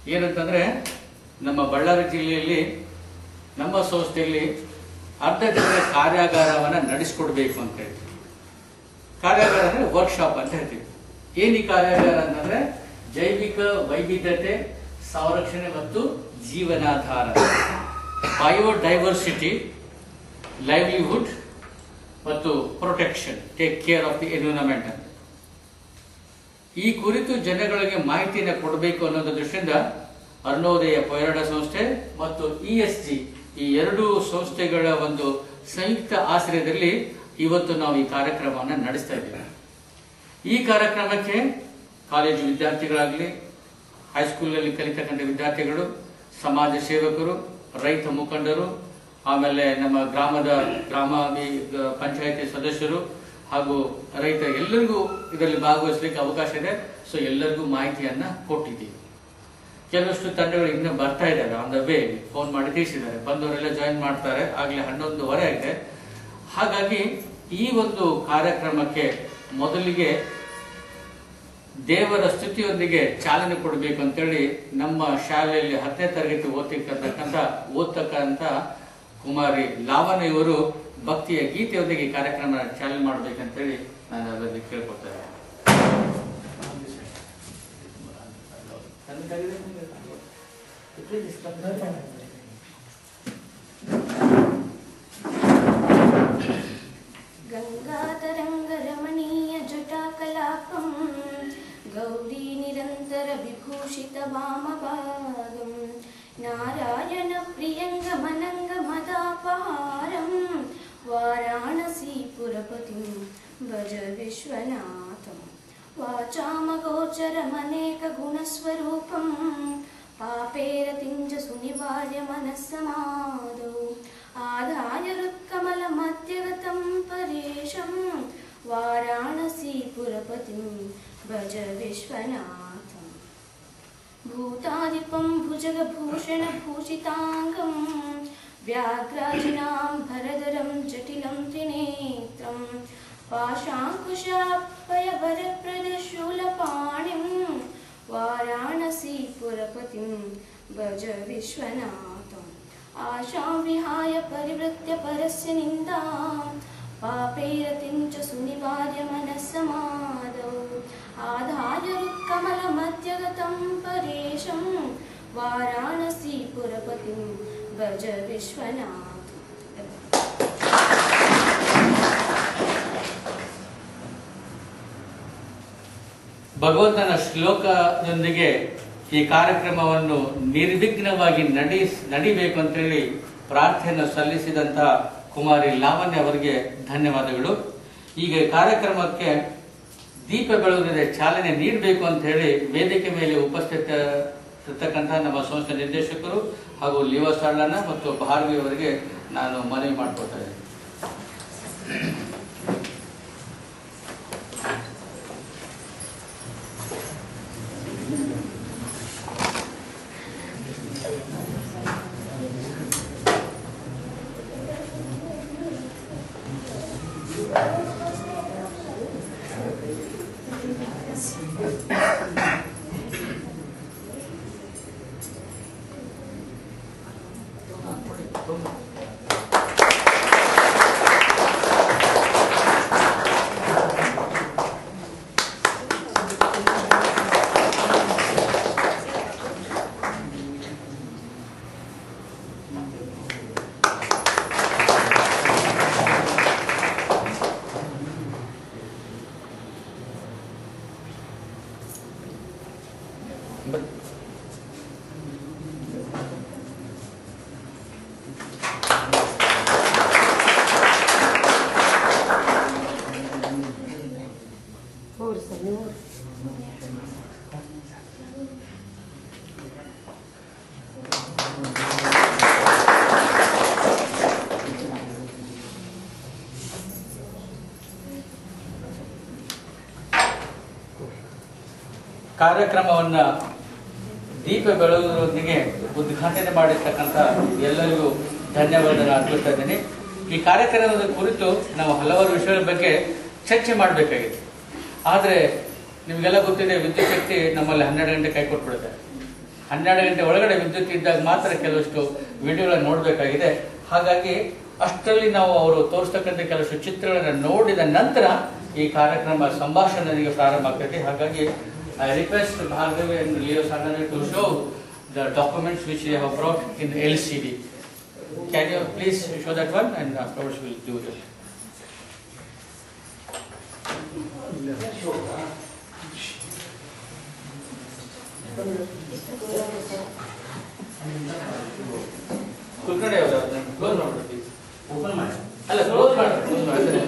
ಏನಂತಂದ್ರೆ ನಮ್ಮ ಬಳ್ಳಾರಿ ಜಿಲ್ಲೆಯಲ್ಲಿ ನಮ್ಮ ಸಂಸ್ಥೆಯಲ್ಲಿ ಅರ್ಧ ದಿನದ ಕಾರ್ಯಾಗಾರವನ್ನ ನಡೆಸ್ಕೊಡ್ಬೇಕು ಅಂತ ಹೇಳ್ತೀವಿ ಕಾರ್ಯಾಗಾರ ಅಂದ್ರೆ ವರ್ಕ್ಶಾಪ್ ಅಂತ ಹೇಳ್ತೀವಿ ಏನ್ ಈ ಕಾರ್ಯಾಗಾರ ಅಂತಂದ್ರೆ ಜೈವಿಕ ವೈವಿಧ್ಯತೆ ಸಂರಕ್ಷಣೆ ಮತ್ತು ಜೀವನಾಧಾರ ಬಯೋಡೈವರ್ಸಿಟಿ ಲೈವ್ಲಿಹುಡ್ ಮತ್ತು protection take care of the environment ಅಂತ ಈ ಕುರಿತು ಜನಗಳಿಗೆ ಮಾಹಿತಿಯನ್ನು ಕೊಡಬೇಕು ಅನ್ನೋದ್ರ ದೃಷ್ಟಿಯಿಂದ ಅರುಣೋದಯ ಪೋರಾಟ ಸಂಸ್ಥೆ ಮತ್ತು ಇ ಎಸ್ ಜಿ ಈ ಎರಡು ಸಂಸ್ಥೆಗಳ ಒಂದು ಸಂಯುಕ್ತ ಆಶ್ರಯದಲ್ಲಿ ಇವತ್ತು ನಾವು ಈ ಕಾರ್ಯಕ್ರಮವನ್ನು ನಡೆಸ್ತಾ ಇದ್ದೇವೆ ಈ ಕಾರ್ಯಕ್ರಮಕ್ಕೆ ಕಾಲೇಜು ವಿದ್ಯಾರ್ಥಿಗಳಾಗಲಿ ಹೈಸ್ಕೂಲಲ್ಲಿ ಕಲಿತಕ್ಕಂಥ ವಿದ್ಯಾರ್ಥಿಗಳು ಸಮಾಜ ಸೇವಕರು ರೈತ ಮುಖಂಡರು ಆಮೇಲೆ ನಮ್ಮ ಗ್ರಾಮದ ಗ್ರಾಮ ಪಂಚಾಯತಿ ಸದಸ್ಯರು ಹಾಗೂ ರೈತ ಎಲ್ಲರಿಗೂ ಇದರಲ್ಲಿ ಭಾಗವಹಿಸಲಿಕ್ಕೆ ಅವಕಾಶ ಇದೆ ಸೊ ಎಲ್ಲರಿಗೂ ಮಾಹಿತಿಯನ್ನ ಕೊಟ್ಟಿದ್ದೀವಿ ಕೆಲವಷ್ಟು ತಂಡಗಳು ಇನ್ನು ಬರ್ತಾ ಇದ್ದಾವೆ ಆನ್ ದ ವೇ ಫೋನ್ ಮಾಡಿ ತಿಳಿಸಿದ್ದಾರೆ ಬಂದವರೆಲ್ಲ ಜಾಯಿನ್ ಮಾಡ್ತಾರೆ ಆಗ್ಲೇ ಹನ್ನೊಂದುವರೆ ಆಗಿದೆ ಹಾಗಾಗಿ ಈ ಒಂದು ಕಾರ್ಯಕ್ರಮಕ್ಕೆ ಮೊದಲಿಗೆ ದೇವರ ಸ್ತುತಿಯೊಂದಿಗೆ ಚಾಲನೆ ಕೊಡಬೇಕು ಅಂತೇಳಿ ನಮ್ಮ ಶಾಲೆಯಲ್ಲಿ ಹತ್ತನೇ ತರಗತಿ ಓದ್ತಿರ್ತಕ್ಕಂಥ ಓದ್ತಕ್ಕಂಥ ಕುಮಾರಿ ಲಾವಣ್ಯ ಇವರು ಭಕ್ತಿಯ ಗೀತೆಯೊಂದಿಗೆ ಈ ಕಾರ್ಯಕ್ರಮ ಚಾಲನೆ ಮಾಡ್ಬೇಕಂತೇಳಿ ನಾನು ಅದರಲ್ಲಿ ಕೇಳ್ಕೊಳ್ತೇನೆ गङ्गातरङ्गरमणीयजटाकलापम् गौरी निरन्तरविभूषितवामभागम् नारायणप्रियङ्गमनङ्गमदापहारम् वाराणसीपुरपतिं भज विश्वनाथम् वाचामगोचरमनेकगुणस्वरूपम् पापेरतिञ्ज सुनिवार्य मनस्समादौ आधाय हृत्कमलमध्यगतं परेशं वाराणसीपुरपतिं भज विश्वनाथम् भूतादिपं भुजगभूषणभूषिताङ्गं व्याघ्राजिनां भरधरं जटिलं त्रिनेत्रं पाशाङ्कुशापयवरप्रदशूलपाणिं वाराणसीपुरपतिं भज विश्वनाथम् आशां विहाय परिवृत्य परस्य निन्दां पापैरतिं च सुनिवार्य मनस्समादौ आधाय रुत्कमलमध्यगतं परेशं वाराणसीपुरपतिं भज विश्वनाथ ಭಗವಂತನ ಶ್ಲೋಕದೊಂದಿಗೆ ಈ ಕಾರ್ಯಕ್ರಮವನ್ನು ನಿರ್ವಿಘ್ನವಾಗಿ ನಡಿ ನಡಿಬೇಕು ಅಂತೇಳಿ ಪ್ರಾರ್ಥನೆಯನ್ನು ಸಲ್ಲಿಸಿದಂತ ಕುಮಾರಿ ಲಾವಣ್ಯ ಅವರಿಗೆ ಧನ್ಯವಾದಗಳು ಈಗ ಈ ಕಾರ್ಯಕ್ರಮಕ್ಕೆ ದೀಪ ಬೆಳಗುವುದೇ ಚಾಲನೆ ನೀಡಬೇಕು ಅಂತ ಹೇಳಿ ವೇದಿಕೆ ಮೇಲೆ ಉಪಸ್ಥಿತ ಇರ್ತಕ್ಕಂಥ ನಮ್ಮ ಸಂಸ್ಥೆ ನಿರ್ದೇಶಕರು ಹಾಗೂ ಲಿವ ಸಾಳನ ಮತ್ತು ಭಾರ್ವಿ ಅವರಿಗೆ ನಾನು ಮನವಿ ಮಾಡ್ಕೊಳ್ತಾ ಇದ್ದೀನಿ ಕಾರ್ಯಕ್ರಮವನ್ನ ದೀಪ ಬೆಳಗುವುದರೊಂದಿಗೆ ಉದ್ಘಾಟನೆ ಮಾಡಿರ್ತಕ್ಕಂಥ ಎಲ್ಲರಿಗೂ ಧನ್ಯವಾದ ಅರ್ಪಿಸ್ತಾ ಇದ್ದೀನಿ ಈ ಕಾರ್ಯಕ್ರಮದ ಕುರಿತು ನಾವು ಹಲವಾರು ವಿಷಯಗಳ ಬಗ್ಗೆ ಚರ್ಚೆ ಮಾಡಬೇಕಾಗಿದೆ ಆದರೆ ನಿಮಗೆಲ್ಲ ಗೊತ್ತಿದೆ ವಿದ್ಯುತ್ ಶಕ್ತಿ ನಮ್ಮಲ್ಲಿ ಹನ್ನೆರಡು ಗಂಟೆ ಕೈ ಕೊಟ್ಬಿಡುತ್ತೆ ಹನ್ನೆರಡು ಗಂಟೆ ಒಳಗಡೆ ವಿದ್ಯುತ್ ಇದ್ದಾಗ ಮಾತ್ರ ಕೆಲವಷ್ಟು ವಿಡಿಯೋಗಳನ್ನು ನೋಡಬೇಕಾಗಿದೆ ಹಾಗಾಗಿ ಅಷ್ಟರಲ್ಲಿ ನಾವು ಅವರು ತೋರಿಸ್ತಕ್ಕಂಥ ಕೆಲವಷ್ಟು ಚಿತ್ರಗಳನ್ನು ನೋಡಿದ ನಂತರ ಈ ಕಾರ್ಯಕ್ರಮ ಸಂಭಾಷಣೆಗೆ ಪ್ರಾರಂಭ ಆಗ್ತೈತಿ ಹಾಗಾಗಿ I request Bhargavi and Leo ಸಣ್ಣ to show the documents which you have brought in L C D can you please show that one and afterwards will do that Kulkarni ಅವರು ಕ್ಲೋಸ್ ಮಾಡ್ಬಿಡಿ ಅಲ್ಲ ಕ್ಲೋಸ್ ಮಾಡಿ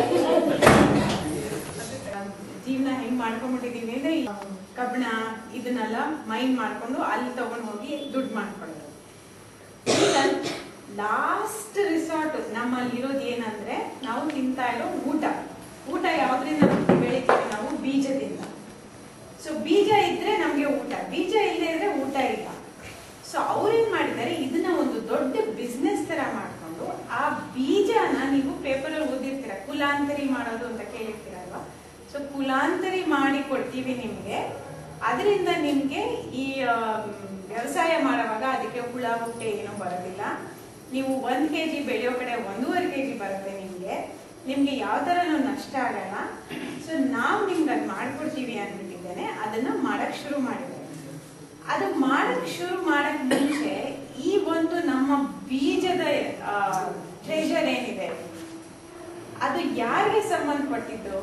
ಜೀವನ ಹೆಂಗ್ ಮಾಡ್ಕೊಂಡ್ಬಿಟ್ಟಿದೀವಿ ಅಂದ್ರೆ ಈ ಕಬ್ಬಣ ಇದನ್ನೆಲ್ಲ ಮೈನ್ ಮಾಡ್ಕೊಂಡು ಅಲ್ಲಿ ತಗೊಂಡ್ ಹೋಗಿ ದುಡ್ಡು ಮಾಡ್ಕೊಳ್ಳೋದು ಲಾಸ್ಟ್ ರಿಸಾರ್ಟ್ ನಮ್ಮಲ್ಲಿ ಇರೋದು ಏನಂದ್ರೆ ನಾವು ತಿಂತಾ ಇರೋ ಊಟ ಊಟ ಯಾವ್ದ್ರಿಂದ ನಮ್ಗೆ ಬೆಳಿತೀವಿ ನಾವು ಬೀಜದಿಂದ ಸೊ ಬೀಜ ಇದ್ರೆ ನಮ್ಗೆ ಊಟ ಬೀಜ ಇಲ್ಲದೆ ಇದ್ರೆ ಊಟ ಇಲ್ಲ ಸೊ ಅವ್ರೇನ್ ಮಾಡಿದ್ದಾರೆ ಇದನ್ನ ಒಂದು ದೊಡ್ಡ ಬಿಸ್ನೆಸ್ ತರ ಮಾಡ್ಕೊಂಡು ಆ ಬೀಜನ ನೀವು ಪೇಪರ್ ಅಲ್ಲಿ ಓದಿರ್ತೀರ ಕುಲಾಂತರಿ ಮಾಡೋದು ಅಂತ ಕೇಳಿರ್ತೀರಲ್ವಾ ಸೊ ಕುಲಾಂತರಿ ಮಾಡಿ ಕೊಡ್ತೀವಿ ನಿಮ್ಗೆ ಅದರಿಂದ ನಿಮ್ಗೆ ಈ ಆ, ವ್ಯವಸಾಯ ಮಾಡುವಾಗ ಅದಕ್ಕೆ ಹುಳ ಹುಟ್ಟೆ ಏನೂ ಬರೋದಿಲ್ಲ ನೀವು ಒಂದ್ ಕೆಜಿ ಬೆಳೆಯೋ ಕಡೆ ಒಂದೂವರೆ ಕೆಜಿ ಬರುತ್ತೆ ನಿಮ್ಗೆ ನಿಮ್ಗೆ ಯಾವ ತರನೂ ನಷ್ಟ ಆಗಲ್ಲ ಸೊ ನಾವು ನಿಮ್ಗೆ ಅದ್ ಮಾಡ್ಕೊಡ್ತೀವಿ ಅಂದ್ಬಿಟ್ಟಿದ್ದೇನೆ ಅದನ್ನ ಮಾಡಕ್ ಶುರು ಮಾಡಿದ್ದೇವೆ ಅದು ಮಾಡಕ್ ಶುರು ಮಾಡಕ್ ಮುಂಚೆ ಈ ಒಂದು ನಮ್ಮ ಬೀಜದ ಟ್ರೆಷರ್ ಏನಿದೆ ಅದು ಯಾರಿಗೆ ಸಂಬಂಧಪಟ್ಟಿದ್ದು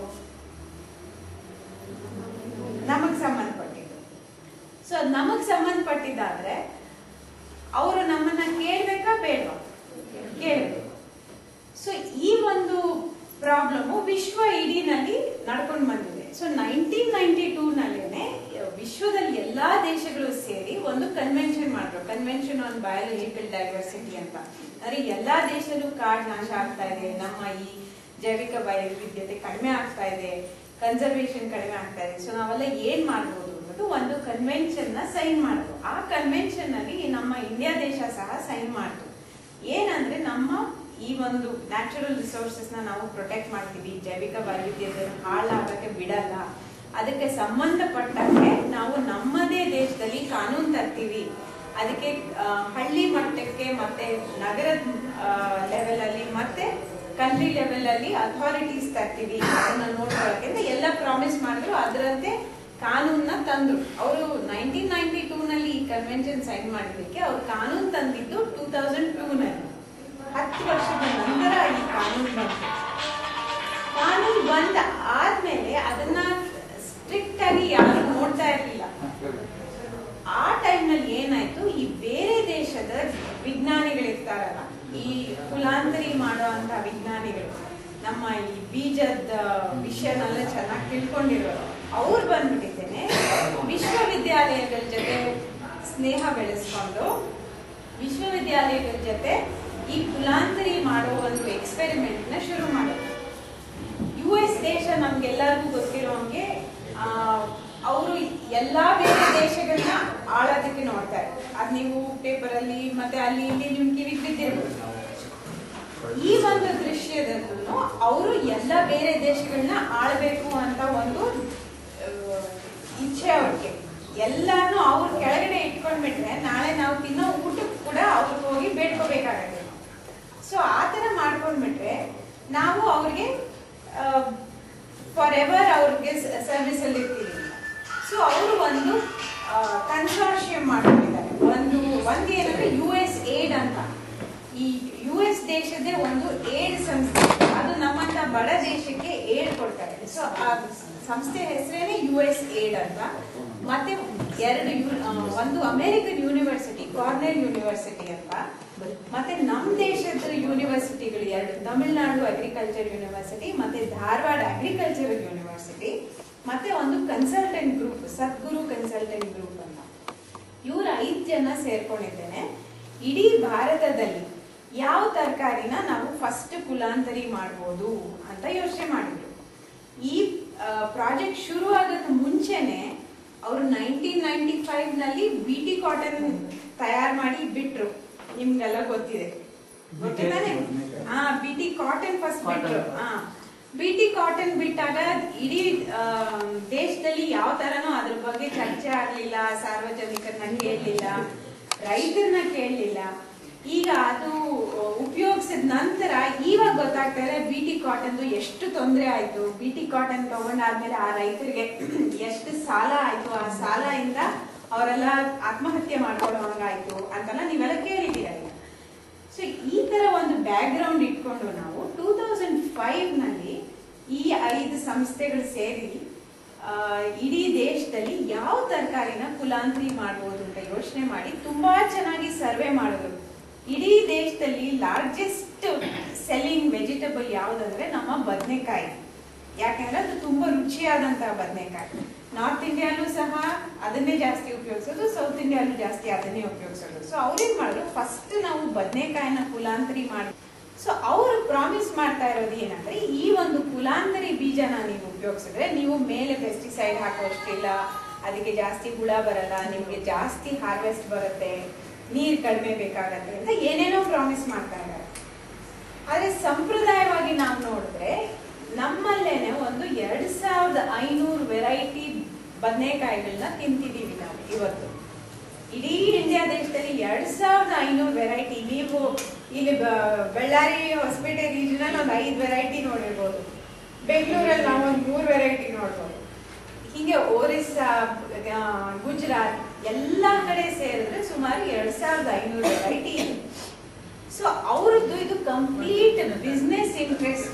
ನಮಗ್ ಸಂಬಂಧಪಟ್ಟಿದ್ದು ಸೊ ನಮಗ್ ಸಂಬಂಧಪಟ್ಟಿದ್ದಾದ್ರೆ ಅವರು ನಮ್ಮನ್ನ ಕೇಳ್ಬೇಕಾ ಬೇಡವಾ ಕೇಳಬೇಕು ಸೊ ಈ ಒಂದು ಪ್ರಾಬ್ಲಮ್ ವಿಶ್ವ ಇಡೀನಲ್ಲಿ ನಡ್ಕೊಂಡು ಬಂದಿದೆ ಸೊ ನೈನ್ಟೀನ್ ನೈನ್ಟಿ ಟೂ ನಲ್ಲೇನೆ ವಿಶ್ವದಲ್ಲಿ ಎಲ್ಲಾ ದೇಶಗಳು ಸೇರಿ ಒಂದು ಕನ್ವೆನ್ಷನ್ ಮಾಡಿದ್ರು ಕನ್ವೆನ್ಷನ್ ಆನ್ ಬಯೋಲಜಿಕಲ್ ಡೈವರ್ಸಿಟಿ ಅಂತ ಅಂದ್ರೆ ಎಲ್ಲಾ ದೇಶದಲ್ಲೂ ಕಾಡ್ ನಾಶ ಆಗ್ತಾ ಇದೆ ನಮ್ಮ ಈ ಜೈವಿಕ ವೈವಿಧ್ಯತೆ ಕಡಿಮೆ ಆಗ್ತಾ ಇದೆ ಕನ್ಸರ್ವೇಷನ್ ಕಡಿಮೆ ಆಗ್ತಾ ಇದೆ ಸೊ ನಾವೆಲ್ಲ ಏನ್ ಮಾಡ್ಬೋದು ಅಂದ್ಬಿಟ್ಟು ಒಂದು ಕನ್ವೆನ್ಷನ್ ನ ಸೈನ್ ಮಾಡಿದ್ರು ಆ ಕನ್ವೆನ್ಷನ್ ಅಲ್ಲಿ ನಮ್ಮ ಇಂಡಿಯಾ ದೇಶ ಸಹ ಸೈನ್ ಮಾಡಿದ್ರು ಏನಂದ್ರೆ ನಮ್ಮ ಈ ಒಂದು ನ್ಯಾಚುರಲ್ ರಿಸೋರ್ಸಸ್ ನ ನಾವು ಪ್ರೊಟೆಕ್ಟ್ ಮಾಡ್ತೀವಿ ಜೈವಿಕ ವೈವಿಧ್ಯತೆ ಹಾಳಾಗಕ್ಕೆ ಬಿಡಲ್ಲ ಅದಕ್ಕೆ ಸಂಬಂಧಪಟ್ಟಂಗೆ ನಾವು ನಮ್ಮದೇ ದೇಶದಲ್ಲಿ ಕಾನೂನು ತರ್ತೀವಿ ಅದಕ್ಕೆ ಆ, ಹಳ್ಳಿ ಮಟ್ಟಕ್ಕೆ ಮತ್ತೆ ನಗರದ ಲೆವೆಲ್ ಅಲ್ಲಿ ಮತ್ತೆ ಕಂಟ್ರಿ ಲೆವೆಲ್ ಅಲ್ಲಿ ಅಥಾರಿಟೀಸ್ ತರ್ತೀವಿ ಅದನ್ನ ನೋಡ್ಕೊಳಕ್ಕೆ ಅಂತ ಎಲ್ಲ ಪ್ರಾಮಿಸ್ ಮಾಡಿದ್ರು ಅದರಂತೆ ಕಾನೂನ್ನ ತಂದ್ರು ಅವರು ನೈನ್ಟೀನ್ ನೈನ್ಟಿ ಟೂ ನಲ್ಲಿ ಈ ಕನ್ವೆನ್ಷನ್ ಸೈನ್ ಮಾಡಿದ್ದಕ್ಕೆ ಅವ್ರು ಕಾನೂನು ತಂದಿದ್ದು ಟೂ ತೌಸಂಡ್ ಟೂ ನಲ್ಲಿ ಹತ್ತು ವರ್ಷದ ನಂತರ ಈ ಕಾನೂನು ಬಂತು ಕಾನೂನು ಬಂದ ಆದ್ಮೇಲೆ ಅದನ್ನ ಸ್ಟ್ರಿಕ್ಟ್ ಆಗಿ ಯಾರು ನೋಡ್ತಾ ಇರ್ಲಿಲ್ಲ ಆ ಟೈಮ್ನಲ್ಲಿ ಏನಾಯ್ತು ಈ ಬೇರೆ ದೇಶದ ವಿಜ್ಞಾನಿಗಳಿರ್ತಾರಲ್ಲ ಈ ಕುಲಾಂತರಿ ಮಾಡುವಂತ ವಿಜ್ಞಾನಿಗಳು ನಮ್ಮ ಈ ಬೀಜದ ವಿಷಯನೆಲ್ಲ ಚೆನ್ನಾಗಿ ತಿಳ್ಕೊಂಡಿರೋರು ಅವ್ರು ಬಂದ್ಬಿಟ್ಟಿದ್ದೇನೆ ವಿಶ್ವವಿದ್ಯಾಲಯಗಳ ಜೊತೆ ಸ್ನೇಹ ಬೆಳೆಸ್ಕೊಂಡು ವಿಶ್ವವಿದ್ಯಾಲಯಗಳ ಜೊತೆ ಈ ಕುಲಾಂತರಿ ಮಾಡೋ ಒಂದು ಎಕ್ಸ್ಪೆರಿಮೆಂಟ್ ನ ಶುರು ಮಾಡೋದು ಯು ಎಸ್ ದೇಶ ನಮ್ಗೆಲ್ಲರಿಗೂ ಗೊತ್ತಿರೋ ಹಂಗೆ ಅವರು ಎಲ್ಲಾ ಬೇರೆ ದೇಶಗಳನ್ನ ಆಳೋದಕ್ಕೆ ನೋಡ್ತಾರೆ ಅದ್ ನೀವು ಪೇಪರ್ ಅಲ್ಲಿ ಮತ್ತೆ ಅಲ್ಲಿ ಇಲ್ಲಿ ನಿಮ್ ಕಿವಿಗ್ ಬಿದ್ದಿರ್ಬೋದು ಈ ಒಂದು ದೃಶ್ಯದಲ್ಲೂ ಅವರು ಎಲ್ಲ ಬೇರೆ ದೇಶಗಳನ್ನ ಆಳ್ಬೇಕು ಅಂತ ಒಂದು ಆ, ಇಚ್ಛೆ ಅವ್ರಿಗೆ ಎಲ್ಲಾನು ಅವ್ರ ಕೆಳಗಡೆ ಇಟ್ಕೊಂಡ್ಬಿಟ್ರೆ ನಾಳೆ ನಾವು ತಿನ್ನೋ ಊಟಕ್ಕೆ ಕೂಡ ಅವ್ರಿಗೆ ಹೋಗಿ ಬೇಡ್ಕೋಬೇಕಾಗತ್ತೆ ಸೊ ಆ ತರ ಮಾಡ್ಕೊಂಡ್ಬಿಟ್ರೆ ನಾವು ಅವ್ರಿಗೆ ಫಾರ್ ಎವರ್ ಅವ್ರಿಗೆ ಸರ್ವಿಸ್ ಅಲ್ಲಿ ಇರ್ತೀವಿ ಸೊ ಅವರು ಒಂದು ಕನ್ಸಾರ್ಷಿಯಂ ಮಾಡ್ಕೊಂಡಿದ್ದಾರೆ ಒಂದು ಒಂದು ಏನಂದ್ರೆ ಯು ಎಸ್ ಏಡ್ ಅಂತ ಈ ಯು ಎಸ್ ದೇಶದೇ ಒಂದು ಏಡ್ ಸಂಸ್ಥೆ ಅದು ನಮ್ಮಂತ ಬಡ ದೇಶಕ್ಕೆ ಏಡ್ ಕೊಡ್ತಾರೆ ಸೊ ಆ ಸಂಸ್ಥೆ ಹೆಸರೇನೆ ಯು ಎಸ್ ಏಡ್ ಅಂತ ಮತ್ತೆ ಎರಡು ಯು- ಆ, ಒಂದು ಅಮೆರಿಕನ್ ಯೂನಿವರ್ಸಿಟಿ ಕಾರ್ನೆಲ್ ಯೂನಿವರ್ಸಿಟಿ ಅಂತ ಮತ್ತೆ ನಮ್ ದೇಶದ ಯೂನಿವರ್ಸಿಟಿಗಳು ಎರಡು ತಮಿಳುನಾಡು ಅಗ್ರಿಕಲ್ಚರ್ ಯೂನಿವರ್ಸಿಟಿ ಮತ್ತೆ ಧಾರವಾಡ ಅಗ್ರಿಕಲ್ಚರಲ್ ಯೂನಿವರ್ಸಿಟಿ ಮತ್ತೆ ಒಂದು consultant group Sadguru consultant group ಅಂತ ಇವ್ರ ಐದ್ ಜನ ಸೇರ್ಕೊಂಡಿದ್ದೇನೆ ಇಡೀ ಭಾರತದಲ್ಲಿ ಯಾವ ತರಕಾರಿನ ನಾವು ಫಸ್ಟ್ ಕುಲಾಂತರಿ ಮಾಡ್ಬೋದು ಅಂತ ಯೋಚನೆ ಮಾಡಿದ್ರು ಈ ಪ್ರಾಜೆಕ್ಟ್ ಶುರು ಆಗೋದು ಮುಂಚೆನೆ ಅವರು ನೈನ್ಟೀನ್ ನೈನ್ಟಿ ಫೈವ್ ನಲ್ಲಿ ಬಿ ಟಿ ಕಾಟನ್ ತಯಾರು ಮಾಡಿ ಬಿಟ್ರು ನಿಮ್ಗೆಲ್ಲ ಗೊತ್ತಿದೆ ಗೊತ್ತಿದ್ದಾನೆ ಹಾ ಬಿ ಟಿ ಕಾಟನ್ ಫಸ್ಟ್ ಬಿಟ್ರು ಹಾ ಬಿ ಟಿ ಕಾಟನ್ ಬಿಟ್ಟಾಗ ಇಡೀ ಆ, ದೇಶದಲ್ಲಿ ಯಾವ ತರನೂ ಅದ್ರ ಬಗ್ಗೆ ಚರ್ಚೆ ಆಗ್ಲಿಲ್ಲ ಸಾರ್ವಜನಿಕರನ್ನ ಕೇಳಲಿಲ್ಲ ರೈತರನ್ನ ಕೇಳಲಿಲ್ಲ ಈಗ ಅದು ಉಪಯೋಗಿಸಿದ ನಂತರ ಇವಾಗ ಗೊತ್ತಾಗ್ತಾ ಇದೆ ಬಿ ಟಿ ಕಾಟನ್ದು ಎಷ್ಟು ತೊಂದರೆ ಆಯ್ತು ಬಿ ಟಿ ಕಾಟನ್ ತಗೊಂಡಾದ್ಮೇಲೆ ಆ ರೈತರಿಗೆ ಎಷ್ಟು ಸಾಲ ಆಯ್ತು ಆ ಸಾಲ ಇಂದ ಅವರೆಲ್ಲ ಆತ್ಮಹತ್ಯೆ ಮಾಡ್ಕೊಳ್ಳೋಂಗಾಯ್ತು ಅಂತೆಲ್ಲ ನೀವೆಲ್ಲ ಕೇಳಿದ್ದೀರ ಈಗ ಸೊ ಈ ತರ ಒಂದು ಬ್ಯಾಕ್ ಗ್ರೌಂಡ್ ಇಟ್ಕೊಂಡು ನಾವು ಟೂ ತೌಸಂಡ್ ಫೈವ್ ನಲ್ಲಿ ಈ ಐದು ಸಂಸ್ಥೆಗಳು ಸೇರಿ ಆ, ಇಡೀ ದೇಶದಲ್ಲಿ ಯಾವ ತರಕಾರಿನ ಕುಲಾಂತರಿ ಮಾಡ್ಬೋದು ಅಂತ ಯೋಚನೆ ಮಾಡಿ ತುಂಬಾ ಚೆನ್ನಾಗಿ ಸರ್ವೆ ಮಾಡಿದ್ರು ಇಡೀ ದೇಶದಲ್ಲಿ ಲಾರ್ಜೆಸ್ಟ್ ಸೆಲ್ಲಿಂಗ್ ವೆಜಿಟಬಲ್ ಯಾವ್ದಂದ್ರೆ ನಮ್ಮ ಬದನೆಕಾಯಿ ಯಾಕಂದ್ರೆ ಅದು ತುಂಬಾ ರುಚಿಯಾದಂತಹ ಬದನೆಕಾಯಿ ನಾರ್ತ್ ಇಂಡಿಯಾಲೂ ಸಹ ಅದನ್ನೇ ಜಾಸ್ತಿ ಉಪಯೋಗಿಸೋದು ಸೌತ್ ಇಂಡಿಯಾಲೂ ಜಾಸ್ತಿ ಅದನ್ನೇ ಉಪಯೋಗಿಸೋದು ಸೊ ಅವ್ರೇನ್ ಮಾಡಿದ್ರು ಫಸ್ಟ್ ನಾವು ಬದನೆಕಾಯಿನ ಕುಲಾಂತರಿ ಮಾಡಿ ಸೊ ಅವರು ಪ್ರಾಮಿಸ್ ಮಾಡ್ತಾ ಇರೋದು ಏನಂದ್ರೆ ಈ ಒಂದು ಕುಲಾಂತರಿ ಬೀಜನ ನೀವು ಉಪಯೋಗಿಸಿದ್ರೆ ನೀವು ಮೇಲೆ ಪೆಸ್ಟಿಸೈಡ್ ಹಾಕೋಷ್ಟಿಲ್ಲ ಅದಕ್ಕೆ ಜಾಸ್ತಿ ಹುಳ ಬರಲ್ಲ ನಿಮ್ಗೆ ಜಾಸ್ತಿ ಹಾರ್ವೆಸ್ಟ್ ಬರುತ್ತೆ ನೀರ್ ಕಡಿಮೆ ಬೇಕಾಗತ್ತೆ ಅಂತ ಏನೇನೋ ಪ್ರಾಮಿಸ್ ಮಾಡ್ತಾ ಇದ್ದಾರೆ ಆದ್ರೆ ಸಂಪ್ರದಾಯವಾಗಿ ನಾವು ನೋಡಿದ್ರೆ ನಮ್ಮಲ್ಲೇನೆ ಒಂದು ಎರಡ್ ಸಾವಿರದ ಐನೂರು ವೆರೈಟಿ ಬದನೆಕಾಯಿಗಳನ್ನ ತಿಂತಿದೀವಿ ನಾವು ಇವತ್ತು ಇಡೀ ಇಂಡಿಯಾ ದೇಶದಲ್ಲಿ ಎರಡ್ ಸಾವಿರದ ಐನೂರು ವೆರೈಟಿ ನೀವು ಇಲ್ಲಿ ಬ- ಬಳ್ಳಾರಿ ಹೊಸಪೇಟೆ ರೀಜನ್ ಒಂದು ಐದು ವೆರೈಟಿ ನೋಡಿರ್ಬೋದು ಬೆಂಗಳೂರಲ್ಲಿ ನಾವು ಒಂದು ಮೂರು ವೆರೈಟಿ ನೋಡ್ಬೋದು ಹೀಗೆ ಒರಿಸ್ಸಾ ಆ, ಗುಜರಾತ್ ಎಲ್ಲ ಕಡೆ ಸೇರಿದ್ರೆ ಸುಮಾರು ಎರಡ್ ಸಾವಿರದ ಐನೂರು ವೆರೈಟಿ ಇದೆ ಸೊ ಅವರದ್ದು ಇದು ಕಂಪ್ಲೀಟ್ ಬಿಸ್ನೆಸ್ ಇಂಟ್ರೆಸ್ಟ್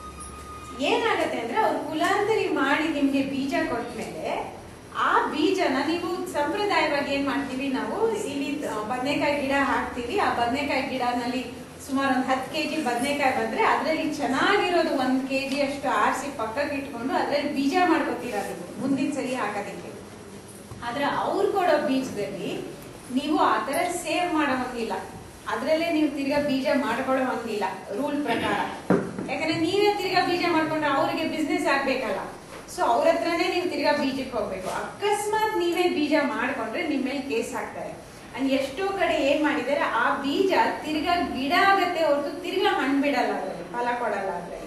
ಏನಾಗತ್ತೆ ಅಂದ್ರೆ ಅವ್ರು ಕುಲಾಂತರಿ ಮಾಡಿ ನಿಮ್ಗೆ ಬೀಜ ಕೊಟ್ಮೇಲೆ ಆ ಬೀಜನ ನೀವು ಸಂಪ್ರದಾಯವಾಗಿ ಏನ್ ಮಾಡ್ತೀವಿ ನಾವು ಇಲ್ಲಿ ಬದನೆಕಾಯಿ ಗಿಡ ಹಾಕ್ತೀವಿ ಆ ಬದನೆಕಾಯಿ ಗಿಡನಲ್ಲಿ ಸುಮಾರು ಒಂದ್ ಹತ್ತು ಕೆಜಿ ಬದನೆಕಾಯಿ ಬಂದ್ರೆ ಅದ್ರಲ್ಲಿ ಚೆನ್ನಾಗಿರೋದು ಒಂದ್ ಕೆಜಿ ಅಷ್ಟು ಆರಿಸಿ ಪಕ್ಕಕ್ಕೆ ಇಟ್ಕೊಂಡು ಅದ್ರಲ್ಲಿ ಬೀಜ ಮಾಡ್ಕೊತೀರ ನೀವು ಮುಂದಿನ ಸರಿ ಹಾಕೋದಿಕ್ಕೆ ಆದ್ರೆ ಅವ್ರು ಕೊಡೋ ಬೀಜದಲ್ಲಿ ನೀವು ಆ ತರ ಸೇವ್ ಮಾಡೋ ಹಂಗಿಲ್ಲ ಅದ್ರಲ್ಲೇ ನೀವು ತಿರ್ಗಾ ಬೀಜ ಮಾಡ್ಕೊಳ್ಳೋ ಹಂಗಿಲ್ಲ ರೂಲ್ ಪ್ರಕಾರ ಯಾಕಂದ್ರೆ ನೀವೇ ತಿರ್ಗಾ ಬೀಜ ಮಾಡ್ಕೊಂಡ್ರೆ ಅವರಿಗೆ ಬಿಸ್ನೆಸ್ ಆಗ್ಬೇಕಲ್ಲ ಸೊ ಅವ್ರ ಹತ್ರನೇ ನೀವು ತಿರ್ಗಾ ಬೀಜಕ್ಕೆ ಹೋಗ್ಬೇಕು ಅಕಸ್ಮಾತ್ ನೀವೇ ಬೀಜ ಮಾಡ್ಕೊಂಡ್ರೆ ನಿಮ್ ಮೇಲೆ ಕೇಸ್ ಹಾಕ್ತಾರೆ ಅಂಡ್ ಎಷ್ಟೋ ಕಡೆ ಏನ್ ಮಾಡಿದ್ದಾರೆ ಆ ಬೀಜ ತಿರ್ಗಾ ಗಿಡ ಆಗತ್ತೆ ಹೊರತು ತಿರ್ಗಾ ಹಣ್ಣು ಬಿಡಲ್ಲ ಅದ್ರಲ್ಲಿ ಫಲ ಕೊಡಲ್ಲ ಅದ್ರೆ